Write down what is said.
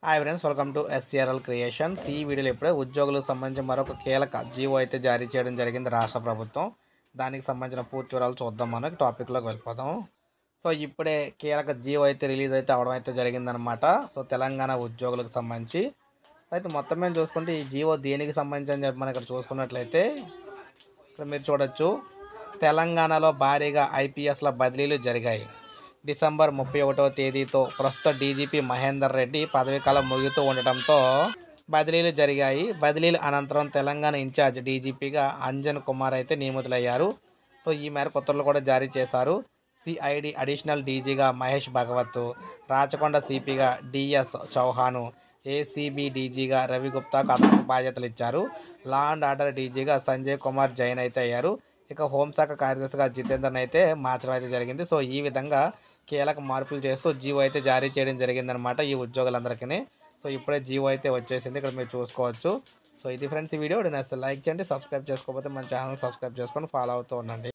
hi friends welcome to SCRL creations ఈ వీడియోలో ఇప్పుడే ఉద్యోగులకు సంబంధించి మరొక కీలక జీవో అయితే జారీ చేయడం జరిగింది రాష్ట్ర ప్రభుత్వం దానికి సంబంధించిన పూర్తి వివరాలు చూద్దాం మనకి టాపిక్లోకి వెళ్ళిపోదాం సో ఇప్పుడే కీలక జీవో అయితే రిలీజ్ అయితే అవడం అయితే జరిగిందనమాట సో తెలంగాణ ఉద్యోగులకు సంబంధించి అయితే మొత్తం మీద చూసుకుంటే ఈ జీవో దేనికి సంబంధించి అని చెప్పి మనం ఇక్కడ చూసుకున్నట్లయితే ఇక్కడ మీరు చూడొచ్చు తెలంగాణలో భారీగా ఐపీఎస్ల బదిలీలు జరిగాయి డిసెంబర్ ముప్పై ఒకటవ తేదీతో ప్రస్తుత డీజీపీ మహేందర్ రెడ్డి పదవీకాలం ముగుతూ ఉండటంతో బదిలీలు జరిగాయి బదిలీల అనంతరం తెలంగాణ ఇన్ఛార్జ్ డీజీపీగా అంజన్ కుమార్ అయితే నియమితులయ్యారు సో ఈ మేరకు ఉత్తర్వులు కూడా జారీ చేశారు సిఐడి అడిషనల్ డీజీగా మహేష్ భగవత్ రాచకొండ సిపిగా డిఎస్ చౌహాను ఏసీబీ డీజీగా రవి గుప్తాకు అదనపు బాధ్యతలు ఇచ్చారు లా అండ్ ఆర్డర్ డీజీగా సంజయ్ కుమార్ జైన్ అయితే అయ్యారు ఇక హోంశాఖ కార్యదర్శిగా జితేందర్ని అయితే మార్చడం అయితే జరిగింది సో ఈ విధంగా కీలక మార్పులు చేస్తూ జీవో అయితే జారీ చేయడం జరిగిందనమాట ఈ ఉద్యోగులందరికీ సో ఇప్పుడే జీవో అయితే వచ్చేసింది ఇక్కడ మీరు చూసుకోవచ్చు సో ఇది ఫ్రెండ్స్ ఈ వీడియో నేను అసలు లైక్ చేయండి సబ్స్క్రైబ్ చేసుకోకపోతే మన ఛానల్ సబ్స్క్రైబ్ చేసుకొని ఫాలో అవుతూ ఉండండి